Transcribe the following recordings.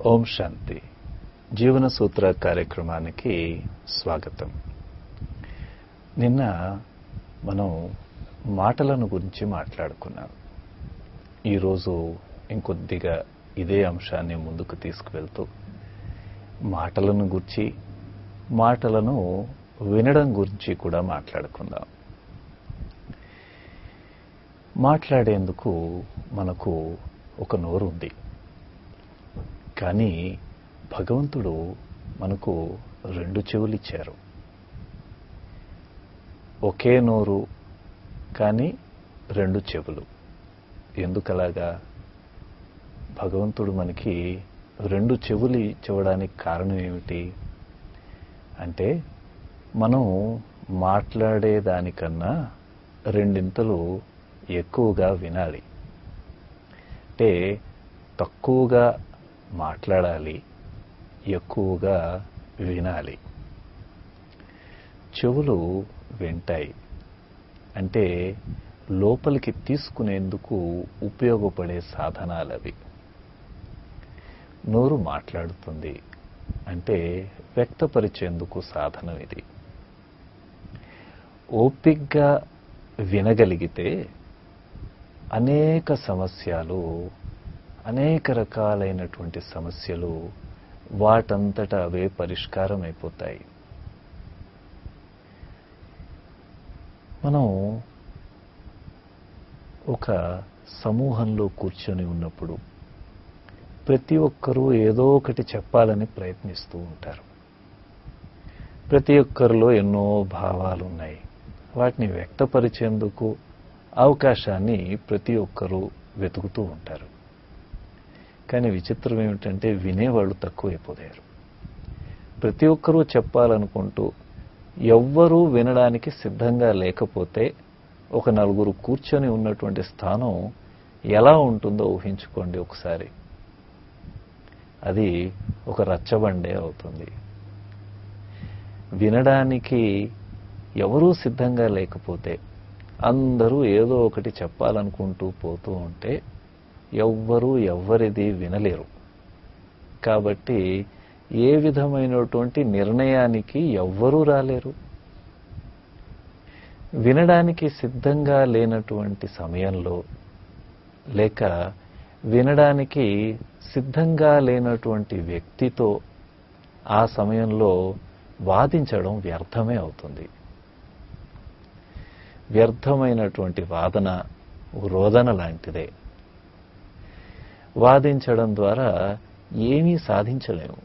ఓం శాంతి జీవన సూత్ర కార్యక్రమానికి స్వాగతం నిన్న మనం మాటలను గురించి మాట్లాడుకున్నాం ఈరోజు ఇంకొద్దిగా ఇదే అంశాన్ని ముందుకు తీసుకువెళ్తూ మాటలను గురించి మాటలను వినడం గురించి కూడా మాట్లాడుకుందాం మాట్లాడేందుకు మనకు ఒక నోరు ఉంది కానీ భగవంతుడు మనకు రెండు చెవులు ఇచ్చారు ఒకే నోరు కానీ రెండు చెవులు ఎందుకలాగా భగవంతుడు మనకి రెండు చెవులు ఇచ్చవడానికి కారణం ఏమిటి అంటే మనం మాట్లాడేదానికన్నా రెండింతలు ఎక్కువగా వినాలి అంటే తక్కువగా మాట్లాడాలి ఎక్కువగా వినాలి చెవులు వింటాయి అంటే లోపలికి తీసుకునేందుకు ఉపయోగపడే సాధనాలు అవి నోరు మాట్లాడుతుంది అంటే వ్యక్తపరిచేందుకు సాధనం ఇది ఓపిగ్గా వినగలిగితే అనేక సమస్యలు అనేక రకాలైనటువంటి సమస్యలు వాటంతట అవే పరిష్కారం అయిపోతాయి మనం ఒక సమూహంలో కూర్చొని ఉన్నప్పుడు ప్రతి ఒక్కరూ ఏదో ఒకటి చెప్పాలని ప్రయత్నిస్తూ ఉంటారు ప్రతి ఒక్కరిలో ఎన్నో భావాలు ఉన్నాయి వాటిని వ్యక్తపరిచేందుకు అవకాశాన్ని ప్రతి ఒక్కరూ వెతుకుతూ ఉంటారు కానీ విచిత్రం ఏమిటంటే వినేవాళ్ళు తక్కువైపోయారు ప్రతి ఒక్కరూ చెప్పాలనుకుంటూ ఎవ్వరూ వినడానికి సిద్ధంగా లేకపోతే ఒక నలుగురు కూర్చొని ఉన్నటువంటి స్థానం ఎలా ఉంటుందో ఊహించుకోండి ఒకసారి అది ఒక రచ్చబండే అవుతుంది వినడానికి ఎవరూ సిద్ధంగా లేకపోతే అందరూ ఏదో ఒకటి చెప్పాలనుకుంటూ పోతూ ఉంటే ఎవ్వరూ ఎవ్వరిది వినలేరు కాబట్టి ఏ విధమైనటువంటి నిర్ణయానికి ఎవ్వరూ రాలేరు వినడానికి సిద్ధంగా లేనటువంటి సమయంలో లేక వినడానికి సిద్ధంగా లేనటువంటి వ్యక్తితో ఆ సమయంలో వాదించడం వ్యర్థమే అవుతుంది వ్యర్థమైనటువంటి వాదన రోదన లాంటిదే వాదించడం ద్వారా ఏమీ సాధించలేము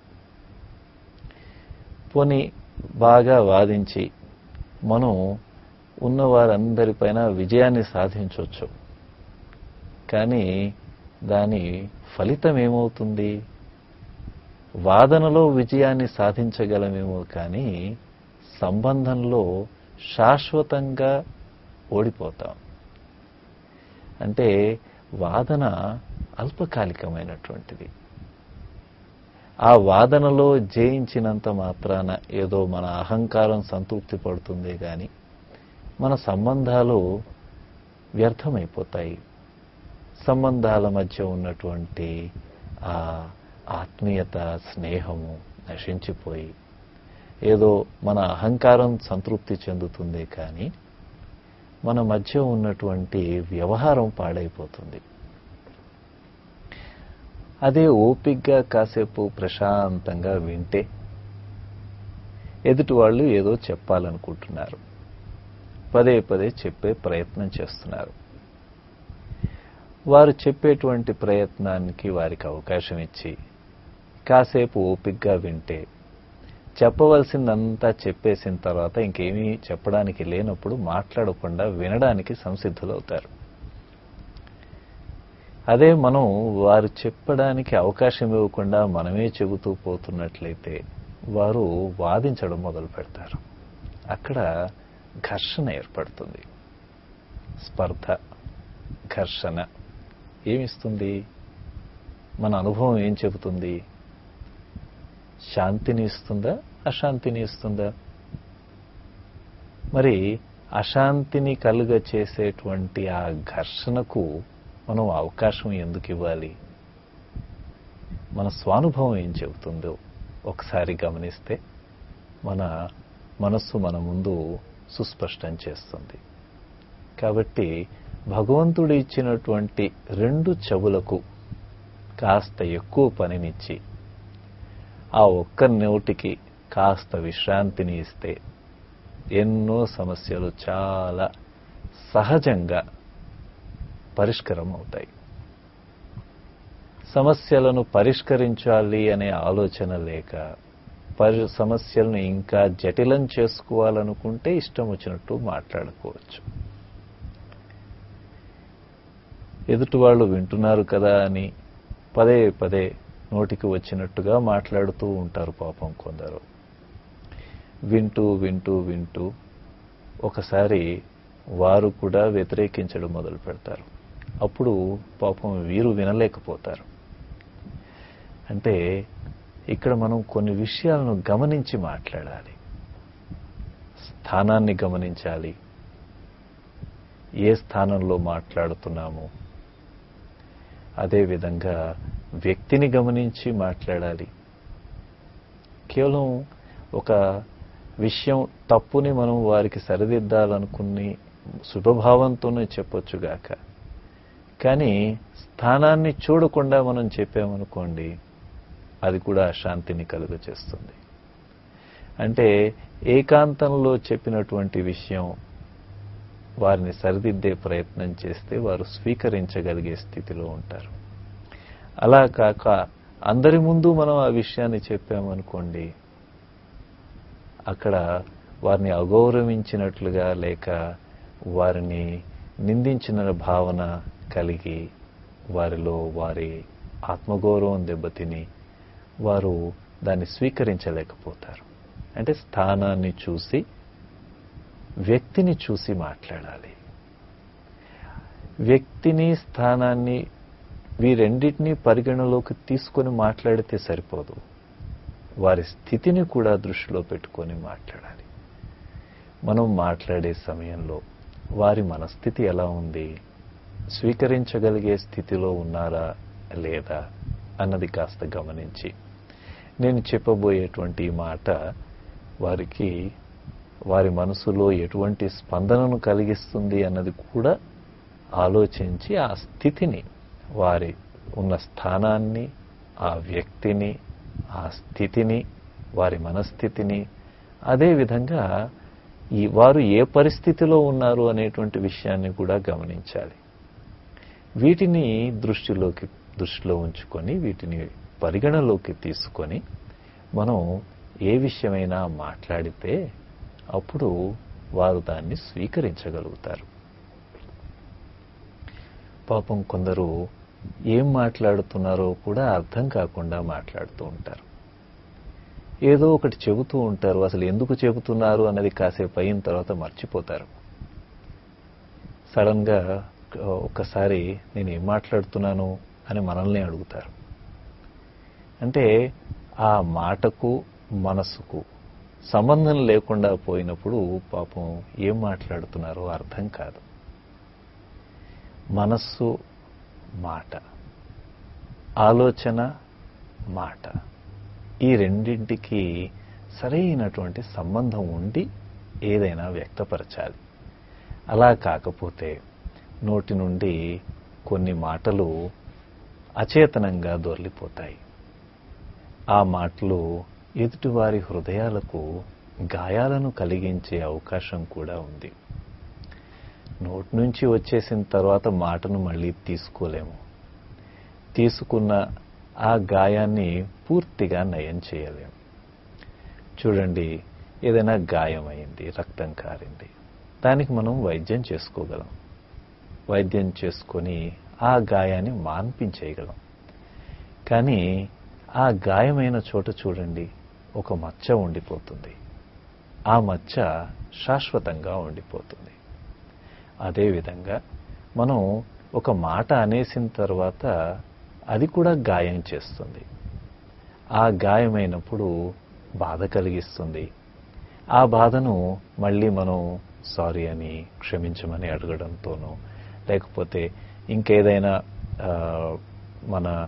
పోని బాగా వాదించి మనం ఉన్న వారందరిపైన విజయాన్ని సాధించవచ్చు కానీ దాని ఫలితం ఏమవుతుంది వాదనలో విజయాన్ని సాధించగలమేమో కానీ సంబంధంలో శాశ్వతంగా ఓడిపోతాం అంటే వాదన అల్పకాలికమైనటువంటిది ఆ వాదనలో జయించినంత మాత్రాన ఏదో మన అహంకారం సంతృప్తి పడుతుందే కానీ మన సంబంధాలు వ్యర్థమైపోతాయి సంబంధాల మధ్య ఉన్నటువంటి ఆ ఆత్మీయత స్నేహము నశించిపోయి ఏదో మన అహంకారం సంతృప్తి చెందుతుంది కానీ మన మధ్య ఉన్నటువంటి వ్యవహారం పాడైపోతుంది అదే ఓపిగ్గా కాసేపు ప్రశాంతంగా వింటే ఎదుటి వాళ్ళు ఏదో చెప్పాలనుకుంటున్నారు పదే పదే చెప్పే ప్రయత్నం చేస్తున్నారు వారు చెప్పేటువంటి ప్రయత్నానికి వారికి అవకాశం ఇచ్చి కాసేపు ఓపిగ్గా వింటే చెప్పవలసిందంతా చెప్పేసిన తర్వాత ఇంకేమీ చెప్పడానికి లేనప్పుడు మాట్లాడకుండా వినడానికి సంసిద్ధులవుతారు అదే మనం వారు చెప్పడానికి అవకాశం ఇవ్వకుండా మనమే చెబుతూ పోతున్నట్లయితే వారు వాదించడం మొదలు పెడతారు అక్కడ ఘర్షణ ఏర్పడుతుంది స్పర్ధ ఘర్షణ ఏమిస్తుంది మన అనుభవం ఏం చెబుతుంది శాంతిని ఇస్తుందా అశాంతిని ఇస్తుందా మరి అశాంతిని కలుగ చేసేటువంటి ఆ ఘర్షణకు మనం అవకాశం ఎందుకు ఇవ్వాలి మన స్వానుభవం ఏం చెబుతుందో ఒకసారి గమనిస్తే మన మనస్సు మన ముందు సుస్పష్టం చేస్తుంది కాబట్టి భగవంతుడు ఇచ్చినటువంటి రెండు చెవులకు కాస్త ఎక్కువ పనినిచ్చి ఆ ఒక్క నోటికి కాస్త విశ్రాంతిని ఇస్తే ఎన్నో సమస్యలు చాలా సహజంగా పరిష్కారం అవుతాయి సమస్యలను పరిష్కరించాలి అనే ఆలోచన లేక పరి సమస్యలను ఇంకా జటిలం చేసుకోవాలనుకుంటే ఇష్టం వచ్చినట్టు మాట్లాడుకోవచ్చు ఎదుటి వాళ్ళు వింటున్నారు కదా అని పదే పదే నోటికి వచ్చినట్టుగా మాట్లాడుతూ ఉంటారు పాపం కొందరు వింటూ వింటూ వింటూ ఒకసారి వారు కూడా వ్యతిరేకించడం మొదలు పెడతారు అప్పుడు పాపం వీరు వినలేకపోతారు అంటే ఇక్కడ మనం కొన్ని విషయాలను గమనించి మాట్లాడాలి స్థానాన్ని గమనించాలి ఏ స్థానంలో మాట్లాడుతున్నాము అదేవిధంగా వ్యక్తిని గమనించి మాట్లాడాలి కేవలం ఒక విషయం తప్పుని మనం వారికి సరిదిద్దాలనుకుని శుభభావంతోనే చెప్పొచ్చుగాక కానీ స్థానాన్ని చూడకుండా మనం చెప్పామనుకోండి అది కూడా అశాంతిని కలుగచేస్తుంది అంటే ఏకాంతంలో చెప్పినటువంటి విషయం వారిని సరిదిద్దే ప్రయత్నం చేస్తే వారు స్వీకరించగలిగే స్థితిలో ఉంటారు అలా కాక అందరి ముందు మనం ఆ విషయాన్ని చెప్పామనుకోండి అక్కడ వారిని అగౌరవించినట్లుగా లేక వారిని నిందించిన భావన కలిగి వారిలో వారి ఆత్మగౌరవం దెబ్బతిని వారు దాన్ని స్వీకరించలేకపోతారు అంటే స్థానాన్ని చూసి వ్యక్తిని చూసి మాట్లాడాలి వ్యక్తిని స్థానాన్ని వీరెండింటినీ పరిగణలోకి తీసుకొని మాట్లాడితే సరిపోదు వారి స్థితిని కూడా దృష్టిలో పెట్టుకొని మాట్లాడాలి మనం మాట్లాడే సమయంలో వారి మనస్థితి ఎలా ఉంది స్వీకరించగలిగే స్థితిలో ఉన్నారా లేదా అన్నది కాస్త గమనించి నేను చెప్పబోయేటువంటి మాట వారికి వారి మనసులో ఎటువంటి స్పందనను కలిగిస్తుంది అన్నది కూడా ఆలోచించి ఆ స్థితిని వారి ఉన్న స్థానాన్ని ఆ వ్యక్తిని ఆ స్థితిని వారి మనస్థితిని అదేవిధంగా ఈ వారు ఏ పరిస్థితిలో ఉన్నారు అనేటువంటి విషయాన్ని కూడా గమనించాలి వీటిని దృష్టిలోకి దృష్టిలో ఉంచుకొని వీటిని పరిగణలోకి తీసుకొని మనం ఏ విషయమైనా మాట్లాడితే అప్పుడు వారు దాన్ని స్వీకరించగలుగుతారు పాపం కొందరు ఏం మాట్లాడుతున్నారో కూడా అర్థం కాకుండా మాట్లాడుతూ ఉంటారు ఏదో ఒకటి చెబుతూ ఉంటారు అసలు ఎందుకు చెబుతున్నారు అన్నది కాసేపు అయిన తర్వాత మర్చిపోతారు సడన్గా ఒక్కసారి నేను ఏం మాట్లాడుతున్నాను అని మనల్ని అడుగుతారు అంటే ఆ మాటకు మనసుకు సంబంధం లేకుండా పోయినప్పుడు పాపం ఏం మాట్లాడుతున్నారో అర్థం కాదు మనస్సు మాట ఆలోచన మాట ఈ రెండింటికి సరైనటువంటి సంబంధం ఉండి ఏదైనా వ్యక్తపరచాలి అలా కాకపోతే నోటి నుండి కొన్ని మాటలు అచేతనంగా దొర్లిపోతాయి ఆ మాటలు ఎదుటివారి హృదయాలకు గాయాలను కలిగించే అవకాశం కూడా ఉంది నోటి నుంచి వచ్చేసిన తర్వాత మాటను మళ్ళీ తీసుకోలేము తీసుకున్న ఆ గాయాన్ని పూర్తిగా నయం చేయలేము చూడండి ఏదైనా గాయమైంది రక్తం కారింది దానికి మనం వైద్యం చేసుకోగలం వైద్యం చేసుకొని ఆ గాయాన్ని మాన్పించేయగలం కానీ ఆ గాయమైన చోట చూడండి ఒక మచ్చ ఉండిపోతుంది ఆ మచ్చ శాశ్వతంగా ఉండిపోతుంది అదేవిధంగా మనం ఒక మాట అనేసిన తర్వాత అది కూడా గాయం చేస్తుంది ఆ గాయమైనప్పుడు బాధ కలిగిస్తుంది ఆ బాధను మళ్ళీ మనం సారీ అని క్షమించమని అడగడంతోనో లేకపోతే ఇంకేదైనా మన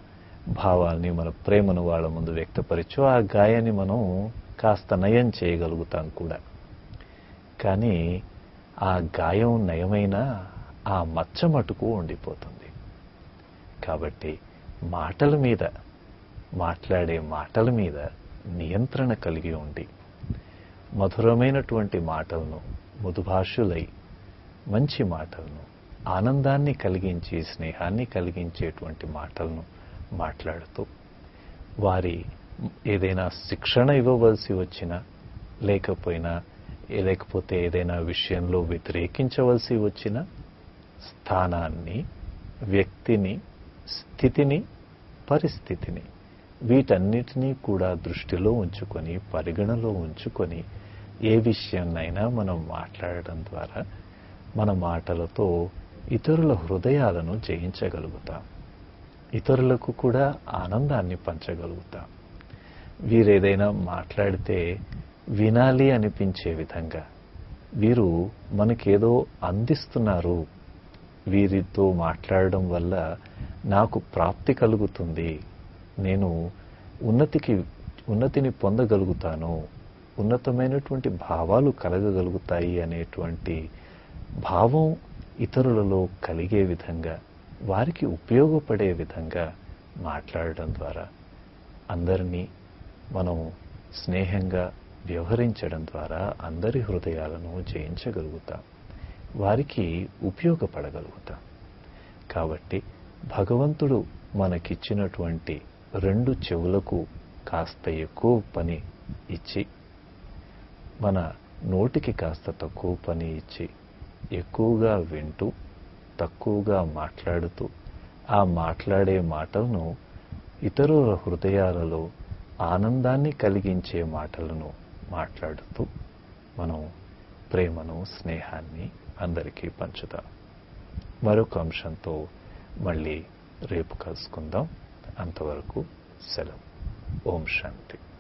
భావాల్ని మన ప్రేమను వాళ్ళ ముందు వ్యక్తపరచో ఆ గాయాన్ని మనం కాస్త నయం చేయగలుగుతాం కూడా కానీ ఆ గాయం నయమైనా ఆ మచ్చ మటుకు ఉండిపోతుంది కాబట్టి మాటల మీద మాట్లాడే మాటల మీద నియంత్రణ కలిగి ఉండి మధురమైనటువంటి మాటలను మృదుభాషులై మంచి మాటలను ఆనందాన్ని కలిగించి స్నేహాన్ని కలిగించేటువంటి మాటలను మాట్లాడుతూ వారి ఏదైనా శిక్షణ ఇవ్వవలసి వచ్చినా లేకపోయినా లేకపోతే ఏదైనా విషయంలో వ్యతిరేకించవలసి వచ్చిన స్థానాన్ని వ్యక్తిని స్థితిని పరిస్థితిని వీటన్నిటినీ కూడా దృష్టిలో ఉంచుకొని పరిగణలో ఉంచుకొని ఏ విషయాన్నైనా మనం మాట్లాడడం ద్వారా మన మాటలతో ఇతరుల హృదయాలను జయించగలుగుతాం ఇతరులకు కూడా ఆనందాన్ని పంచగలుగుతాం వీరేదైనా మాట్లాడితే వినాలి అనిపించే విధంగా వీరు మనకేదో అందిస్తున్నారు వీరితో మాట్లాడడం వల్ల నాకు ప్రాప్తి కలుగుతుంది నేను ఉన్నతికి ఉన్నతిని పొందగలుగుతాను ఉన్నతమైనటువంటి భావాలు కలగగలుగుతాయి అనేటువంటి భావం ఇతరులలో కలిగే విధంగా వారికి ఉపయోగపడే విధంగా మాట్లాడడం ద్వారా అందరినీ మనం స్నేహంగా వ్యవహరించడం ద్వారా అందరి హృదయాలను జయించగలుగుతాం వారికి ఉపయోగపడగలుగుతాం కాబట్టి భగవంతుడు మనకిచ్చినటువంటి రెండు చెవులకు కాస్త ఎక్కువ పని ఇచ్చి మన నోటికి కాస్త తక్కువ పని ఇచ్చి ఎక్కువగా వింటూ తక్కువగా మాట్లాడుతూ ఆ మాట్లాడే మాటలను ఇతరుల హృదయాలలో ఆనందాన్ని కలిగించే మాటలను మాట్లాడుతూ మనం ప్రేమను స్నేహాన్ని అందరికీ పంచుదాం మరొక అంశంతో మళ్ళీ రేపు కలుసుకుందాం అంతవరకు సెలవు ఓం శాంతి